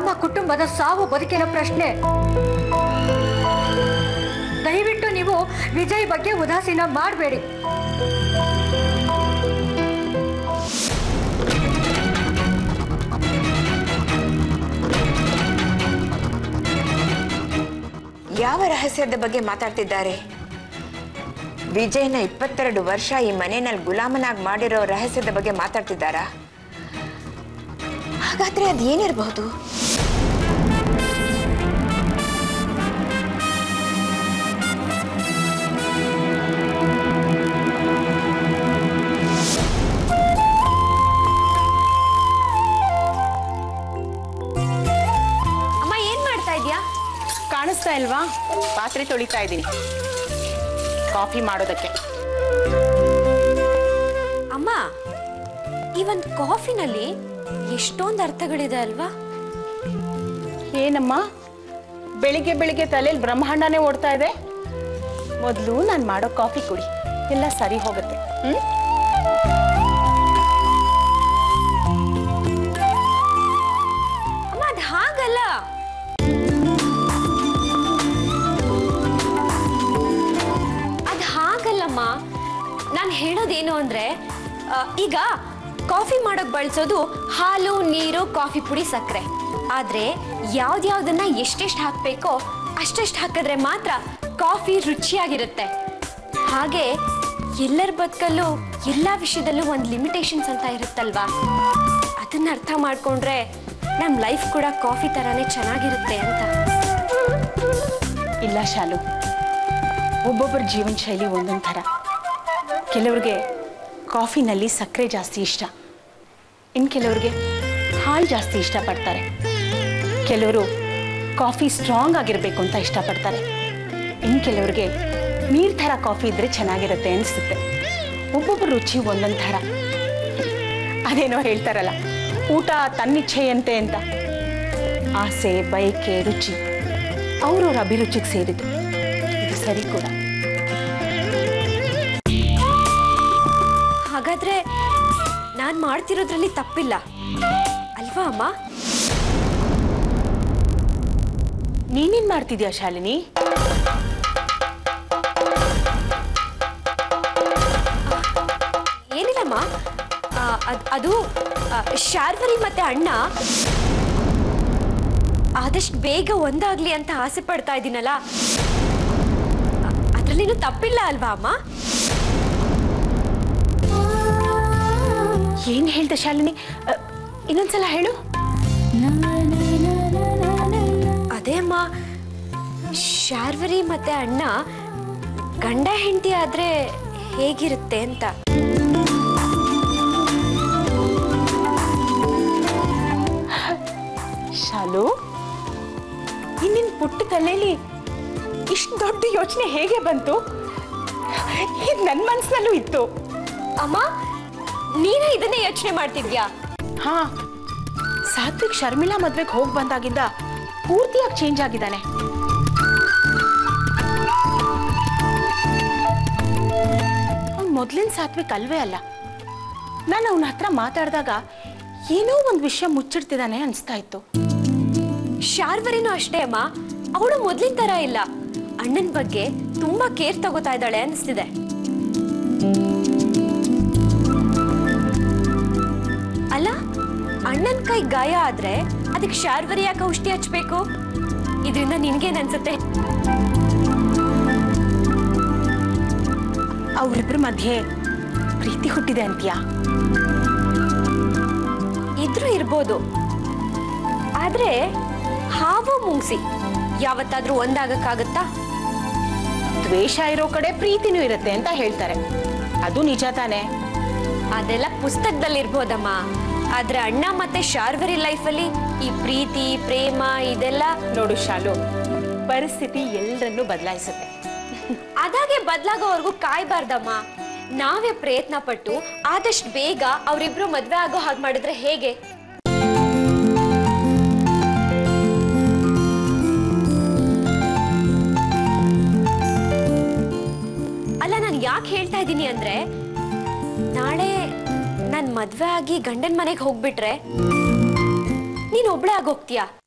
ನಮ್ಮ ಕುಟುಂಬದ ಸಾವು ಬದುಕಿನ ಪ್ರಶ್ನೆ ದಯವಿಟ್ಟು ನೀವು ವಿಜಯ್ ಬಗ್ಗೆ ಉದಾಸೀನ ಮಾಡಬೇಡಿ ಯಾವ ರಹಸ್ಯದ ಬಗ್ಗೆ ಮಾತಾಡ್ತಿದ್ದಾರೆ ವಿಜಯ್ನ ಇಪ್ಪತ್ತೆರಡು ವರ್ಷ ಈ ಮನೆಯಲ್ಲಿ ಗುಲಾಮನಾಗಿ ಮಾಡಿರೋ ರಹಸ್ಯದ ಬಗ್ಗೆ ಮಾತಾಡ್ತಿದ್ದಾರಾ ಹಾಗಾದ್ರೆ ಅದೇನಿರಬಹುದು ಅಮ್ಮ ಏನ್ ಮಾಡ್ತಾ ಇದ್ಯಾ ಕಾಣಿಸ್ತಾ ಇಲ್ವಾ ಪಾತ್ರೆ ತೊಳಿತಾ ಇದ್ದೀನಿ ಕಾಫಿ ಮಾಡೋದಕ್ಕೆ ಅಮ್ಮ ಈ ಒಂದು ಕಾಫಿನಲ್ಲಿ ಎಷ್ಟೊಂದು ಅರ್ಥಗಳಿದೆ ಅಲ್ವಾ ಏನಮ್ಮ ಬೆಳಿಗ್ಗೆ ಬೆಳಿಗ್ಗೆ ತಲೆಯಲ್ಲಿ ಬ್ರಹ್ಮಾಂಡನೇ ಓಡ್ತಾ ಇದೆ ಮೊದಲು ನಾನು ಮಾಡೋ ಕಾಫಿ ಕುಡಿ ಎಲ್ಲ ಸರಿ ಹೋಗುತ್ತೆ ಹ್ಮ್ ಅಮ್ಮ ಅದು ಹಾಗಲ್ಲ ಅದು ಹಾಗಲ್ಲಮ್ಮ ನಾನು ಹೇಳೋದೇನು ಅಂದ್ರೆ ಆ, ಈಗ ಕಾಫಿ ಮಾಡೋಕ್ ಬಳಸೋದು ಹಾಲು ನೀರು ಕಾಫಿ ಪುಡಿ ಸಕ್ಕರೆ ಆದ್ರೆ ಯಾವ್ದ್ಯಾವ್ದನ್ನ ಎಷ್ಟೆಷ್ಟು ಹಾಕ್ಬೇಕೋ ಅಷ್ಟೆಷ್ಟು ಹಾಕಿದ್ರೆ ಮಾತ್ರ ಕಾಫಿ ರುಚಿಯಾಗಿರುತ್ತೆ ಹಾಗೆ ಎಲ್ಲರ ಬದುಕಲ್ಲೂ ಎಲ್ಲ ವಿಷಯದಲ್ಲೂ ಒಂದು ಲಿಮಿಟೇಷನ್ಸ್ ಅಂತ ಇರುತ್ತಲ್ವಾ ಅದನ್ನ ಅರ್ಥ ಮಾಡ್ಕೊಂಡ್ರೆ ನಮ್ಮ ಲೈಫ್ ಕೂಡ ಕಾಫಿ ಥರನೇ ಚೆನ್ನಾಗಿರುತ್ತೆ ಅಂತ ಇಲ್ಲ ಶಾಲು ಒಬ್ಬೊಬ್ಬರ ಜೀವನ ಶೈಲಿ ಒಂದೊಂದು ಥರ ಕೆಲವ್ರಿಗೆ ಕಾಫಿನಲ್ಲಿ ಸಕ್ಕರೆ ಜಾಸ್ತಿ ಇಷ್ಟ ಇನ್ನು ಕೆಲವ್ರಿಗೆ ಹಾಲು ಜಾಸ್ತಿ ಇಷ್ಟಪಡ್ತಾರೆ ಕೆಲವರು ಕಾಫಿ ಸ್ಟ್ರಾಂಗ್ ಆಗಿರಬೇಕು ಅಂತ ಇಷ್ಟಪಡ್ತಾರೆ ಇನ್ನು ಕೆಲವ್ರಿಗೆ ನೀರು ಥರ ಕಾಫಿ ಇದ್ರೆ ಚೆನ್ನಾಗಿರುತ್ತೆ ಅನಿಸುತ್ತೆ ಒಬ್ಬೊಬ್ಬರ ರುಚಿ ಒಂದೊಂದು ಥರ ಅದೇನೋ ಹೇಳ್ತಾರಲ್ಲ ಊಟ ತನ್ನಿಚ್ಛೆಯಂತೆ ಅಂತ ಆಸೆ ಬಯಕೆ ರುಚಿ ಅವ್ರವ್ರ ಅಭಿರುಚಿಗೆ ಸೇರಿದ್ದು ಇದು ಸರಿ ಕೂಡ ಹಾಗಾದ್ರೆ ನಾನು ಮಾಡ್ತಿರೋದ್ರಲ್ಲಿ ತಪ್ಪಿಲ್ಲ ಅಲ್ವಾ ಅಮ್ಮ ನೀನೇನ್ ಮಾಡ್ತಿದ್ಯಾ ಶಾಲಿನಿ ಏನಿಲ್ಲಮ್ಮ ಆ, ಅದ್- ಅದು ಆ, ಶಾರ್ವರಿ ಮತ್ತೆ ಅಣ್ಣ ಆದಷ್ಟು ಬೇಗ ಒಂದಾಗ್ಲಿ ಅಂತ ಆಸೆ ಪಡ್ತಾ ಇದ್ದೀನಲ್ಲ ಅದರಲ್ಲೇನು ತಪ್ಪಿಲ್ಲ ಅಲ್ವಾ ಅಮ್ಮ ಏನ್ ಹೇಳ್ದೆ ಶಾಲಿನಿ ಅ, ಇನ್ನೊಂದ್ಸಲ ಹೇಳು ಅದೇ ಅಮ್ಮ ಶಾರ್ವರಿ ಮತ್ತೆ ಅಣ್ಣ ಗಂಡ ಹೆಂಡತಿ ಆದ್ರೆ ಹೇಗಿರುತ್ತೆ ಅಂತ ಶಾಲು ಇನ್ನಿನ್ ಪುಟ್ಟ ತಲೆಯಲ್ಲಿ ಇಷ್ಟು ದೊಡ್ಡ ಯೋಚನೆ ಹೇಗೆ ಬಂತು ಇದು ನನ್ನ ಮನ್ಸಿನಲ್ಲೂ ಇತ್ತು ಅಮ್ಮ ನೀನೇ ಇದನ್ನೇ ಯೋಚನೆ ಮಾಡ್ತಿದ್ಯಾ ಹಾ ಸಾತ್ವಿಕ್ ಶರ್ಮಿಳಾ ಮದ್ವೆಗೆ ಹೋಗಿ ಬಂದಾಗಿಂದ ಪೂರ್ತಿಯಾಗಿ ಚೇಂಜ್ ಆಗಿದ್ದಾನೆ ಅವ್ನು ಮೊದ್ಲಿನ ಸಾತ್ವಿಕ್ ಅಲ್ವೇ ಅಲ್ಲ ನಾನು ಅವನ ಹತ್ರ ಮಾತಾಡಿದಾಗ ಏನೋ ಒಂದು ವಿಷಯ ಮುಚ್ಚಿಡ್ತಿದ್ದಾನೆ ಅನಿಸ್ತಾ ಇತ್ತು ಶಾರ್ವರಿನೂ ಅಷ್ಟೇ ಅಮ್ಮ ಅವಳು ಮೊದ್ಲಿನ ತರ ಇಲ್ಲ ಅಣ್ಣನ ಬಗ್ಗೆ ತುಂಬಾ ಕೇರ್ ತಗೋತಾ ಇದ್ದಾಳೆ ಅನಿಸ್ತಿದೆ ಅಲ್ಲ ಅಣ್ಣನ ಕೈ ಗಾಯ ಆದ್ರೆ ಅದಕ್ಕೆ ಶಾರ್ವರಿ ಯಾಕೆ ಔಷಧಿ ಹಚ್ಬೇಕು ಇದರಿಂದ ನಿನ್ಗೇನ್ ಅನ್ಸುತ್ತೆ ಅವರಿಬ್ಬರ ಮಧ್ಯೆ ಪ್ರೀತಿ ಹುಟ್ಟಿದೆ ಅಂತೀಯಾ ಇದ್ರೂ ಇರ್ಬೋದು ಆದ್ರೆ ಹಾವು ಮುಂಗ್ಸಿ ಯಾವತ್ತಾದ್ರೂ ಒಂದಾಗಕ್ಕಾಗತ್ತಾ ದ್ವೇಷ ಇರೋ ಕಡೆ ಪ್ರೀತಿನೂ ಇರುತ್ತೆ ಅಂತ ಹೇಳ್ತಾರೆ ಅದು ನಿಜ ತಾನೇ ಅದೆಲ್ಲ ಪುಸ್ತಕದಲ್ಲಿ ಇರ್ಬೋದಮ್ಮ ಆದ್ರೆ ಅಣ್ಣ ಮತ್ತೆ ಶಾರ್ವರಿ ಲೈಫಲ್ಲಿ ಈ ಪ್ರೀತಿ ಪ್ರೇಮ ಇದೆಲ್ಲ ನೋಡು ಶಾಲು ಪರಿಸ್ಥಿತಿ ಎಲ್ಲರನ್ನೂ ಬದಲಾಯಿಸುತ್ತೆ ಅದಾಗೆ ಬದಲಾಗೋವರೆಗೂ ಕಾಯ್ಬಾರ್ದಮ್ಮ ನಾವೇ ಪ್ರಯತ್ನ ಪಟ್ಟು ಆದಷ್ಟು ಬೇಗ ಅವರಿಬ್ರು ಮದ್ವೆ ಆಗೋ ಹಾಗೆ ಮಾಡಿದ್ರೆ ಹೇಗೆ ಅಲ್ಲ ನಾನು ಯಾಕೆ ಹೇಳ್ತಾ ಇದ್ದೀನಿ ಅಂದ್ರೆ ನಾಳೆ ನಾನು ಮದ್ವೆ ಆಗಿ ಗಂಡನ ಮನೆಗೆ ಹೋಗ್ಬಿಟ್ರೆ ನೀನ್ ಒಬ್ಳೆ ಆಗೋಗ್ತೀಯಾ